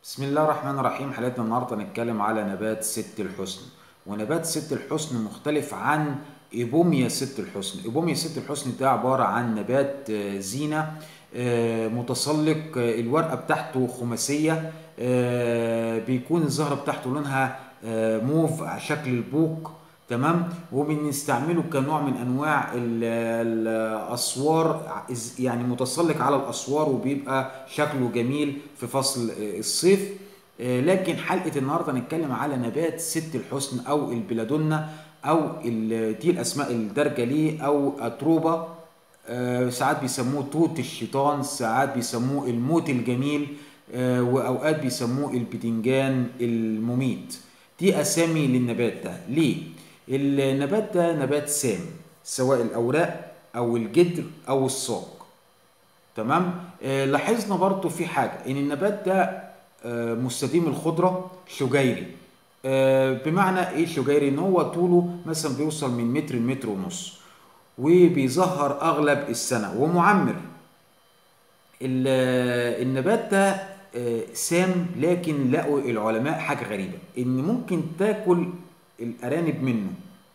بسم الله الرحمن الرحيم حلقتنا النهارده هنتكلم على نبات ست الحسن ونبات ست الحسن مختلف عن إيبوميا ست الحسن إيبوميا ست الحسن ده عبارة عن نبات آه، زينة آه، متسلق آه، الورقة بتاعته خماسية آه، بيكون الزهرة بتاعته لونها آه، موف على شكل البوق تمام وبنستعمله كنوع من انواع ال- الاسوار يعني متسلق على الاسوار وبيبقى شكله جميل في فصل الصيف آه، لكن حلقه النهارده هنتكلم على نبات ست الحسن او البلادونا او ال- دي الاسماء الدارجه ليه او اتروبه آه، ساعات بيسموه توت الشيطان ساعات بيسموه الموت الجميل آه، واوقات بيسموه البتنجان المميت دي اسامي للنبات ده ليه النبات ده نبات سام سواء الاوراق او الجدر او الساق تمام آه لاحظنا برضو في حاجه ان النبات ده آه مستديم الخضره شجيري آه بمعنى ايه شجيري ان هو طوله مثلا بيوصل من متر لمتر ونص وبيظهر اغلب السنه ومعمر ال- النبات ده آه، سام لكن لقوا العلماء حاجه غريبه ان ممكن تاكل الارانب منه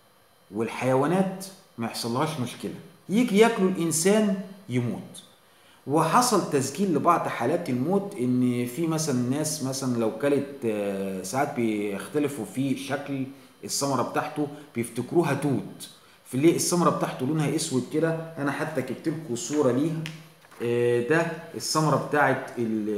والحيوانات ما يحصلهاش مشكله يجي ياكلوا الانسان يموت وحصل تسجيل لبعض حالات الموت ان في مثلا ناس مثلا لو كلت آه، ساعات بيختلفوا في شكل الثمره بتاعته بيفتكروها توت في ليه الثمره بتاعته لونها اسود كده انا حتى جبت لكم صوره ليها آه، ده الثمره بتاعت ال-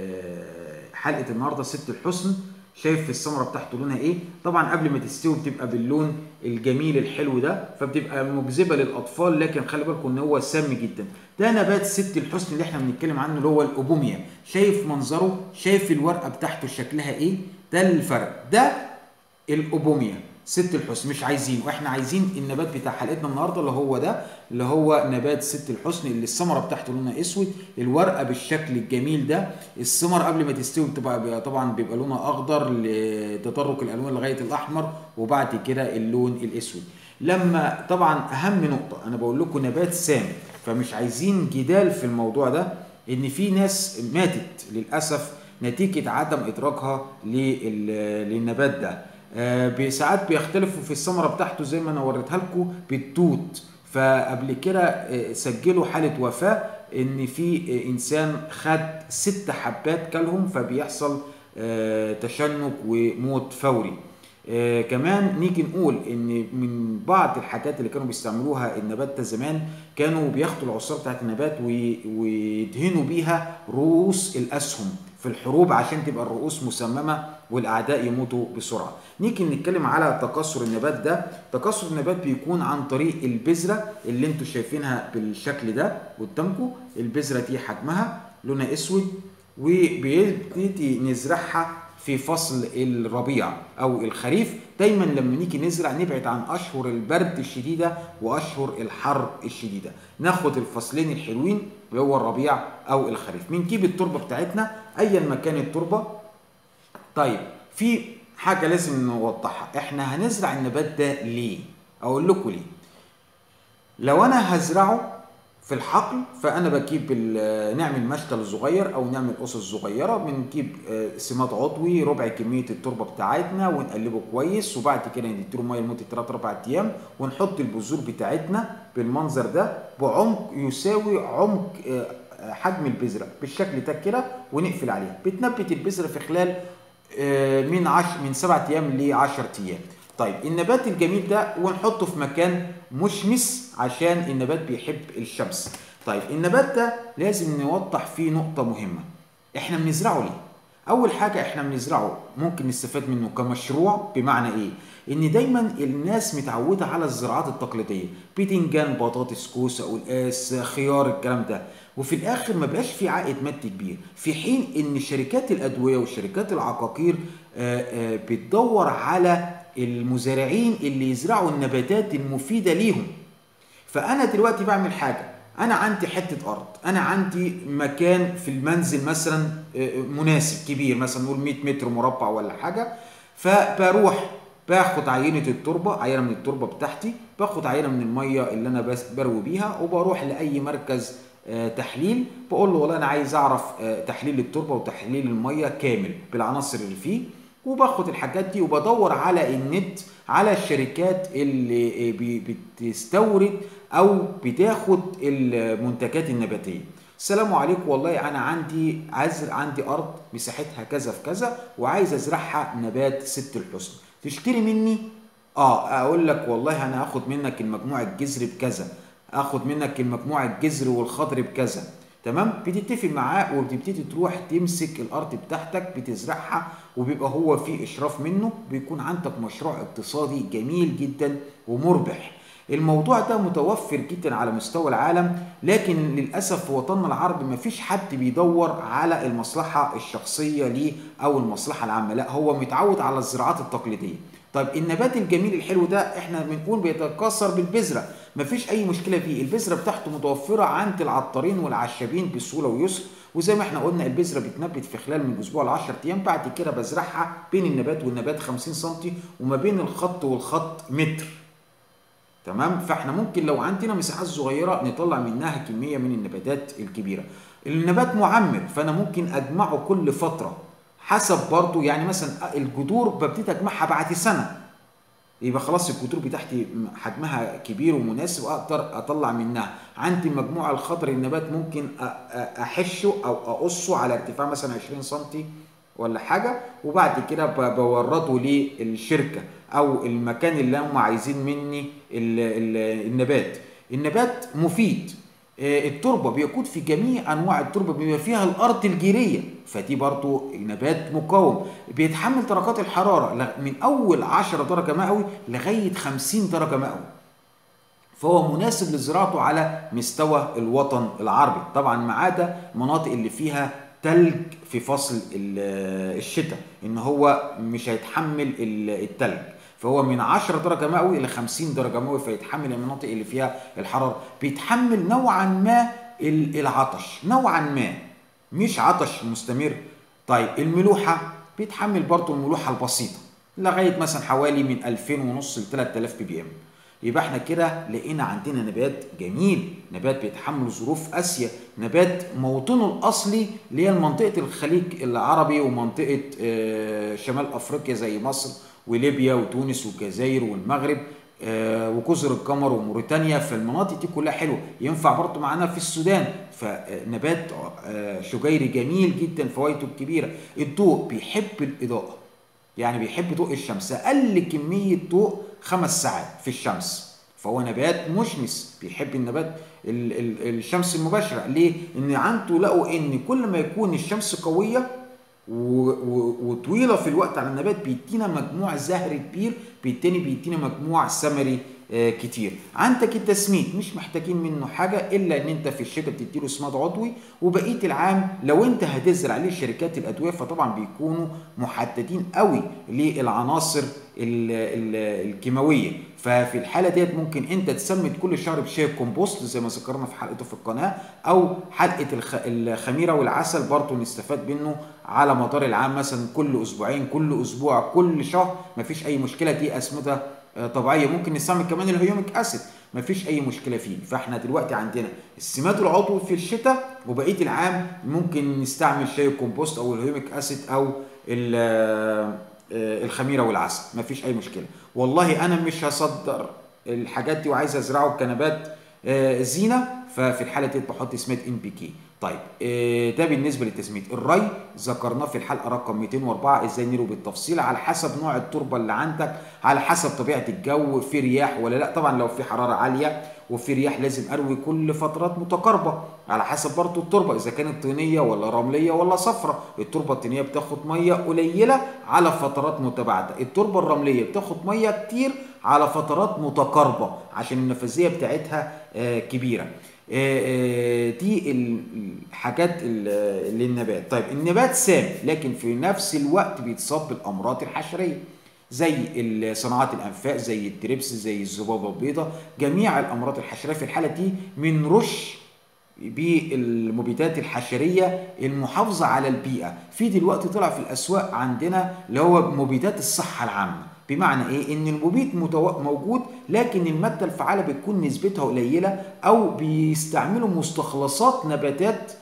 آه، حلقه النهارده ست الحسن شايف الثمره بتاعته لونها ايه طبعا قبل ما تستوي بتبقى باللون الجميل الحلو ده فبتبقى مجذبه للاطفال لكن خلي بالكم ان هو سام جدا ده نبات ست الحسن اللي احنا بنتكلم عنه اللي هو الاوبوميا شايف منظره شايف الورقه بتاعته شكلها ايه ده الفرق ده الاوبوميا ست الحسن مش عايزينه احنا عايزين النبات بتاع حلقتنا النهارده اللي هو ده اللي هو نبات ست الحسن اللي الثمره بتاعته لونها اسود الورقه بالشكل الجميل ده الثمر قبل ما تستوي بتبقى طبعا بيبقى لونها اخضر لتطرق الالوان لغايه الاحمر وبعد كده اللون الاسود لما طبعا اهم نقطه انا بقول لكم نبات سام فمش عايزين جدال في الموضوع ده ان في ناس ماتت للاسف نتيجه عدم ادراكها لل- للنبات ده آه، ساعات بيختلفوا في الثمره بتاعته زي ما انا وريتها لكم بالتوت فقبل كده آه، سجلوا حاله وفاه ان في آه، انسان خد ست حبات كلهم فبيحصل آه، تشنج وموت فوري آه كمان نيجي نقول ان من بعض الحاجات اللي كانوا بيستعملوها النبات ده زمان كانوا بياخدوا العصاره بتاعت النبات وي- ويدهنوا بيها رؤوس الاسهم في الحروب عشان تبقى الرؤوس مسممه والاعداء يموتوا بسرعه. نيجي نتكلم على تكاثر النبات ده، تكاثر النبات بيكون عن طريق البذره اللي انتوا شايفينها بالشكل ده قدامكم، البذره دي حجمها لونها اسود وبيبتدي نزرعها في فصل الربيع او الخريف دايما لما نيجي نزرع نبعد عن اشهر البرد الشديده واشهر الحر الشديده ناخد الفصلين الحلوين اللي هو الربيع او الخريف بنجيب التربه بتاعتنا ايا ما كانت التربه طيب في حاجه لازم نوضحها احنا هنزرع النبات ده ليه اقول لكم ليه لو انا هزرعه في الحقل فانا بجيب ال- نعمل مشتل صغير او نعمل اسس صغيره بنجيب آه، سماد عضوي ربع كميه التربه بتاعتنا ونقلبه كويس وبعد كده نديله ميه لمده 3 4 ايام ونحط البذور بتاعتنا بالمنظر ده بعمق يساوي عمق آه، حجم البذره بالشكل ده كده ونقفل عليها بتنبت البذره في خلال آه، من عش من سبعة ايام ل 10 ايام طيب النبات الجميل ده ونحطه في مكان مشمس عشان النبات بيحب الشمس طيب النبات ده لازم نوضح فيه نقطة مهمة احنا بنزرعه ليه اول حاجة احنا بنزرعه ممكن نستفاد منه كمشروع بمعنى ايه ان دايما الناس متعودة على الزراعات التقليدية بتنجان بطاطس كوسة قلقاس خيار الكلام ده وفي الاخر ما بقاش في عائد مادي كبير في حين ان شركات الادويه وشركات العقاقير آه، آه، بتدور على المزارعين اللي يزرعوا النباتات المفيده ليهم فانا دلوقتي بعمل حاجه انا عندي حته ارض انا عندي مكان في المنزل مثلا آه، مناسب كبير مثلا نقول 100 متر مربع ولا حاجه فبروح باخد عينه التربه عينه من التربه بتاعتي باخد عينه من الميه اللي انا بس بروي بيها وبروح لاي مركز آه، تحليل بقول له والله انا عايز اعرف آه، تحليل التربه وتحليل الميه كامل بالعناصر اللي فيه وباخد الحاجات دي وبدور على النت على الشركات اللي آه، بي- بتستورد او بتاخد المنتجات النباتيه السلام عليكم والله انا عندي عايز عندي ارض مساحتها كذا في كذا وعايز ازرعها نبات ست الحسن تشتري مني اه اقول لك والله انا هاخد منك المجموع الجذري بكذا اخد منك المجموع الجذري والخضري بكذا تمام بتتفق معاه وبتبتدي تروح تمسك الارض بتاعتك بتزرعها وبيبقى هو في اشراف منه بيكون عندك مشروع اقتصادي جميل جدا ومربح الموضوع ده متوفر جدا على مستوى العالم لكن للاسف في وطننا العربي ما فيش حد بيدور على المصلحه الشخصيه ليه او المصلحه العامه لا هو متعود على الزراعات التقليديه طيب النبات الجميل الحلو ده احنا بنقول بيتكاثر بالبذره مفيش اي مشكله فيه البذره بتاعته متوفره عند العطارين والعشابين بسهوله ويسر وزي ما احنا قلنا البذره بتنبت في خلال من اسبوع ل 10 ايام بعد كده بزرعها بين النبات والنبات 50 سم وما بين الخط والخط متر تمام فاحنا ممكن لو عندنا مساحات صغيره نطلع منها كميه من النباتات الكبيره النبات معمر فانا ممكن اجمعه كل فتره حسب برضو يعني مثلا الجذور ببتدي اجمعها بعد سنه يبقى خلاص الجذور بتاعتي حجمها كبير ومناسب اقدر اطلع منها عندي مجموع الخضر النبات ممكن أ- أ- احشه او اقصه على ارتفاع مثلا 20 سم ولا حاجه وبعد كده ب- بورده للشركه او المكان اللي هم عايزين مني ال- ال- النبات النبات مفيد آه، التربه بيكون في جميع انواع التربه بما فيها الارض الجيريه فدي برضو نبات مقاوم بيتحمل درجات الحراره ل- من اول 10 درجه مئوي لغايه 50 درجه مئوي فهو مناسب لزراعته على مستوى الوطن العربي طبعا ما عدا المناطق اللي فيها تلج في فصل ال- الشتاء ان هو مش هيتحمل ال- التلج فهو من 10 درجه مئوي الى 50 درجه مئوي فيتحمل المناطق اللي فيها الحراره بيتحمل نوعا ما ال- العطش نوعا ما مش عطش مستمر طيب الملوحه بيتحمل برضه الملوحه البسيطه لغايه مثلا حوالي من 2000 ونص ل 3000 بي بي ام يبقى احنا كده لقينا عندنا نبات جميل نبات بيتحمل ظروف اسيا نبات موطنه الاصلي اللي هي منطقه الخليج العربي ومنطقه آه، شمال افريقيا زي مصر وليبيا وتونس والجزائر والمغرب آه، وجزر القمر وموريتانيا فالمناطق دي كلها حلوه ينفع برضه معانا في السودان فنبات آه، شجيري جميل جدا فوائده الكبيره الضوء بيحب الاضاءه يعني بيحب ضوء الشمس اقل كميه ضوء خمس ساعات في الشمس فهو نبات مشمس بيحب النبات ال- ال- الشمس المباشره ليه ان عنده لقوا ان كل ما يكون الشمس قويه و- و- وطويله في الوقت على النبات بيدينا مجموع زهري كبير بالتالي بيدينا مجموع ثمري آه، كتير عندك التسميد مش محتاجين منه حاجه الا ان انت في الشتاء بتديله سماد عضوي وبقيه العام لو انت هتزرع ليه شركات الادويه فطبعا بيكونوا محددين قوي للعناصر ال- ال- الكيماويه ففي الحاله ديت ممكن انت تسمد كل شهر بشيء كومبوست زي ما ذكرنا في حلقته في القناه او حلقه الخ- الخميره والعسل برضه نستفاد منه على مدار العام مثلا كل اسبوعين كل اسبوع كل شهر مفيش اي مشكله دي اسمده آه، طبيعيه ممكن نستعمل كمان الهيوميك اسيد مفيش اي مشكله فيه فاحنا دلوقتي عندنا السماد العضوي في الشتاء وبقيه العام ممكن نستعمل شاي كومبوست او الهيوميك اسيد او ال- آه، آه، الخميره والعسل مفيش اي مشكله والله انا مش هصدر الحاجات دي وعايز ازرعه كنبات آه، زينه ففي الحاله دي بحط سماد ان بي كي طيب آه، ده بالنسبه للتسميد الري ذكرناه في الحلقه رقم 204 ازاي نروي بالتفصيل على حسب نوع التربه اللي عندك على حسب طبيعه الجو في رياح ولا لا طبعا لو في حراره عاليه وفي رياح لازم اروي كل فترات متقاربه على حسب برضه التربه اذا كانت طينيه ولا رمليه ولا صفراء التربه الطينيه بتاخد ميه قليله على فترات متباعده التربه الرمليه بتاخد ميه كتير على فترات متقاربه عشان النفاذيه بتاعتها آه، كبيره آه، آه، دي ال- الحاجات ال- للنبات طيب النبات سام لكن في نفس الوقت بيتصاب بالامراض الحشريه زي ال- صناعات الانفاق زي التريبس زي الذبابه البيضاء جميع الامراض الحشريه في الحاله دي من رش بالمبيدات الحشريه المحافظه على البيئه في دلوقتي طلع في الاسواق عندنا اللي هو مبيدات الصحه العامه بمعنى ايه ان المبيد متو... موجود لكن الماده الفعاله بتكون نسبتها قليله او بيستعملوا مستخلصات نباتات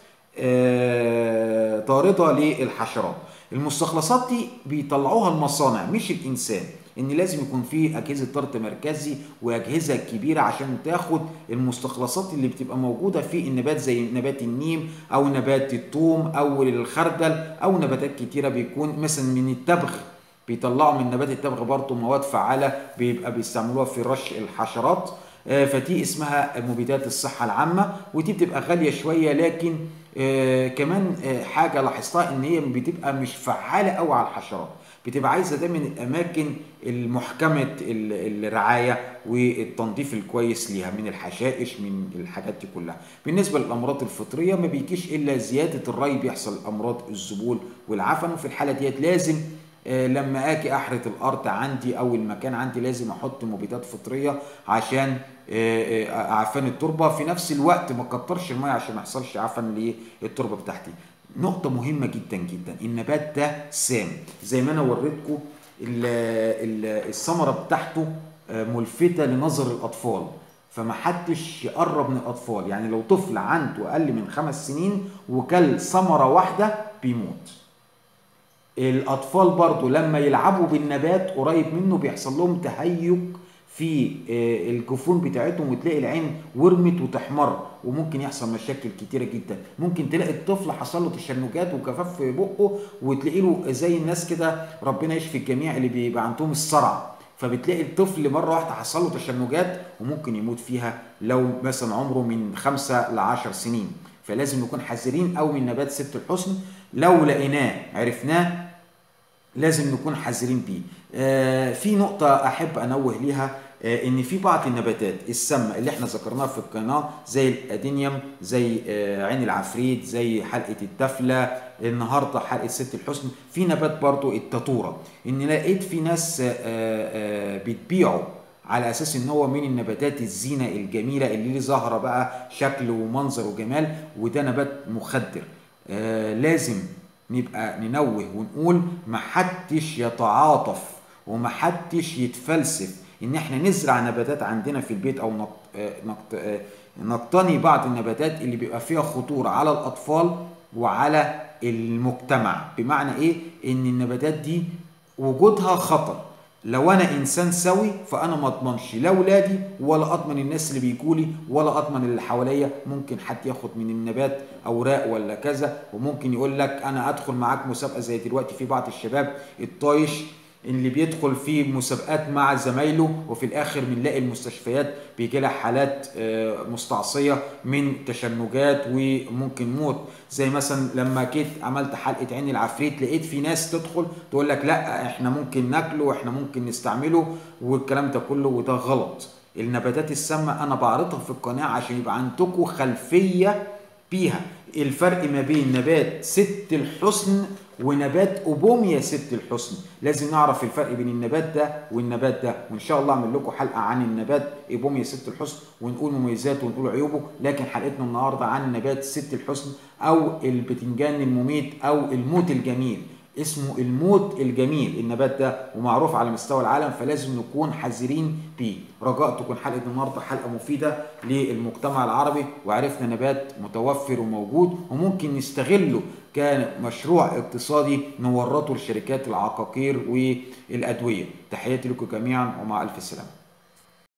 آه، طارده للحشرات المستخلصات دي بيطلعوها المصانع مش الانسان ان لازم يكون في اجهزه طرد مركزي واجهزه كبيره عشان تاخد المستخلصات اللي بتبقى موجوده في النبات زي نبات النيم او نبات الثوم او الخردل او نباتات كتيره بيكون مثلا من التبغ بيطلعوا من نبات التبغ برضه مواد فعاله بيبقى بيستعملوها في رش الحشرات آه، فدي اسمها مبيدات الصحه العامه ودي بتبقى غاليه شويه لكن آه كمان آه حاجه لاحظتها ان هي بتبقى مش فعاله قوي على الحشرات بتبقى عايزه دايما الاماكن المحكمه الرعايه والتنظيف الكويس ليها من الحشائش من الحاجات دي كلها بالنسبه للامراض الفطريه ما بيجيش الا زياده الري بيحصل امراض الذبول والعفن وفي الحاله ديت لازم آه لما اجي احرث الارض عندي او المكان عندي لازم احط مبيدات فطريه عشان آه آه عفان التربه في نفس الوقت ما كترش الميه عشان ما يحصلش عفن للتربه بتاعتي نقطة مهمة جدا جدا النبات ده سام زي ما انا وريتكم الثمرة بتاعته ملفتة لنظر الأطفال فما حدش يقرب من الأطفال يعني لو طفل عنده أقل من خمس سنين وكل ثمرة واحدة بيموت الأطفال برضو لما يلعبوا بالنبات قريب منه بيحصل لهم تهيج في الجفون بتاعتهم وتلاقي العين ورمت وتحمر وممكن يحصل مشاكل كتيره جدا ممكن تلاقي الطفل حصل له تشنجات وجفاف في بقه وتلاقي له زي الناس كده ربنا يشفي الجميع اللي بيبقى عندهم الصرع فبتلاقي الطفل مره واحده حصل له تشنجات وممكن يموت فيها لو مثلا عمره من خمسة ل 10 سنين فلازم نكون حذرين قوي من نبات ست الحسن لو لقيناه عرفناه لازم نكون حذرين بيه آه في نقطة أحب أنوه ليها آه إن في بعض النباتات السامة اللي إحنا ذكرناها في القناة زي الأدينيوم زي آه عين العفريت زي حلقة التفلة النهاردة حلقة ست الحسن في نبات برضو التطورة إن لقيت في ناس بتبيعه على اساس ان هو من النباتات الزينه الجميله اللي ليه زهره بقى شكل ومنظر وجمال وده نبات مخدر لازم نبقى ننوه ونقول محدش يتعاطف ومحدش يتفلسف ان احنا نزرع نباتات عندنا في البيت او نقتني بعض النباتات اللي بيبقى فيها خطورة على الاطفال وعلى المجتمع بمعنى ايه ان النباتات دي وجودها خطر لو انا انسان سوي فانا ما اضمنش لا اولادي ولا اضمن الناس اللي بيجولي ولا اضمن اللي حواليا ممكن حد ياخد من النبات اوراق ولا كذا وممكن يقول لك انا ادخل معاك مسابقه زي دلوقتي في بعض الشباب الطايش اللي بيدخل في مسابقات مع زمايله وفي الاخر بنلاقي المستشفيات بيجي لها حالات مستعصيه من تشنجات وممكن موت زي مثلا لما جيت عملت حلقه عين العفريت لقيت في ناس تدخل تقول لك لا احنا ممكن ناكله واحنا ممكن نستعمله والكلام ده كله وده غلط النباتات السامه انا بعرضها في القناه عشان يبقى عندكم خلفيه بيها الفرق ما بين نبات ست الحسن ونبات اوبوميا ست الحسن لازم نعرف الفرق بين النبات ده والنبات ده وان شاء الله اعمل لكم حلقه عن النبات اوبوميا ست الحسن ونقول مميزاته ونقول عيوبه لكن حلقتنا النهارده عن نبات ست الحسن او البتنجان المميت او الموت الجميل اسمه الموت الجميل النبات ده ومعروف على مستوى العالم فلازم نكون حذرين بيه رجاء تكون حلقه النهارده حلقه مفيده للمجتمع العربي وعرفنا نبات متوفر وموجود وممكن نستغله كمشروع اقتصادي نورطه لشركات العقاقير والادويه تحياتي لكم جميعا ومع الف سلامه